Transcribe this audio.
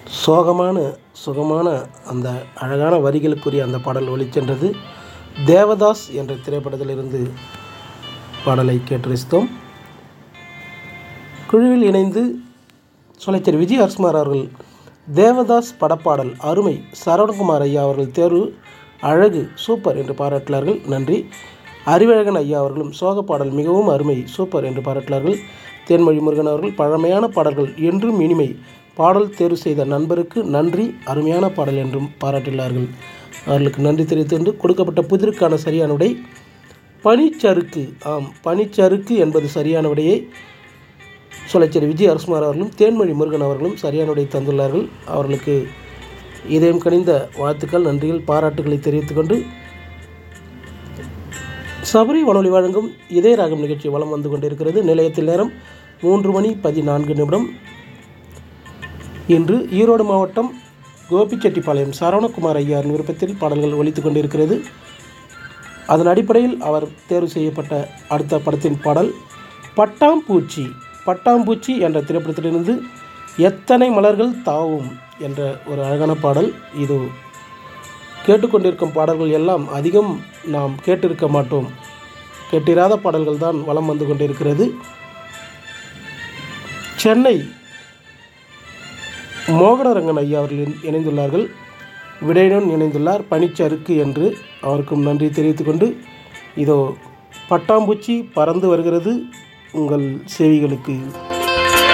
சோகமான சுகமான அந்த அழகான வரிகளுக்குரிய அந்த பாடல் ஒலிச்சென்றது தேவதாஸ் என்ற திரைப்படத்திலிருந்து பாடலை கேட்டு ரசித்தோம் குழுவில் இணைந்து சொலைச்சர் விஜய் அரசுமார் அவர்கள் தேவதாஸ் படப்பாடல் அருமை சரவணகுமார் ஐயா அவர்கள் தேர்வு அழகு சூப்பர் என்று பாராட்டினார்கள் நன்றி அறிவழகன் ஐயா அவர்களும் சோக பாடல் மிகவும் அருமை சூப்பர் என்று பாராட்டினார்கள் தேன்மொழி முருகன் அவர்கள் பழமையான பாடல்கள் என்றும் இனிமை பாடல் தேர்வு செய்த நண்பருக்கு நன்றி அருமையான பாடல் என்றும் பாராட்டினார்கள் அவர்களுக்கு நன்றி தெரிவித்து கொடுக்கப்பட்ட புதிருக்கான சரியான விடை பனிச்சறுக்கு ஆம் பனிச்சறுக்கு என்பது சரியான விடையை சொலைச்சேரி விஜய் அரசுமார் அவர்களும் தேன்மொழி முருகன் அவர்களும் சரியான விடை தந்துள்ளார்கள் அவர்களுக்கு இதயம் கனிந்த வாழ்த்துக்கள் நன்றிகள் பாராட்டுகளை தெரிவித்துக்கொண்டு சபரி வானொலி வழங்கும் இதய ராகம் நிகழ்ச்சி வலம் வந்து கொண்டிருக்கிறது நிலையத்தில் நேரம் மூன்று மணி பதினான்கு நிமிடம் இன்று ஈரோடு மாவட்டம் கோபிச்செட்டிப்பாளையம் சரவணகுமார் ஐயார் விருப்பத்தில் பாடல்கள் ஒலித்து கொண்டிருக்கிறது அதன் அடிப்படையில் அவர் தேர்வு செய்யப்பட்ட அடுத்த படத்தின் பாடல் பட்டாம்பூச்சி பட்டாம்பூச்சி என்ற திரைப்படத்திலிருந்து எத்தனை மலர்கள் தாவும் என்ற ஒரு அழகான பாடல் இது கேட்டுக்கொண்டிருக்கும் பாடல்கள் எல்லாம் அதிகம் நாம் கேட்டிருக்க மாட்டோம் கேட்டிராத பாடல்கள் தான் வலம் வந்து கொண்டிருக்கிறது சென்னை மோகனரங்கன் ஐயா அவர்கள் இணைந்துள்ளார்கள் விடையுடன் இணைந்துள்ளார் பனிச்சறுக்கு என்று அவருக்கும் நன்றி தெரிவித்துக்கொண்டு இதோ பட்டாம்பூச்சி பறந்து வருகிறது உங்கள் செவிகளுக்கு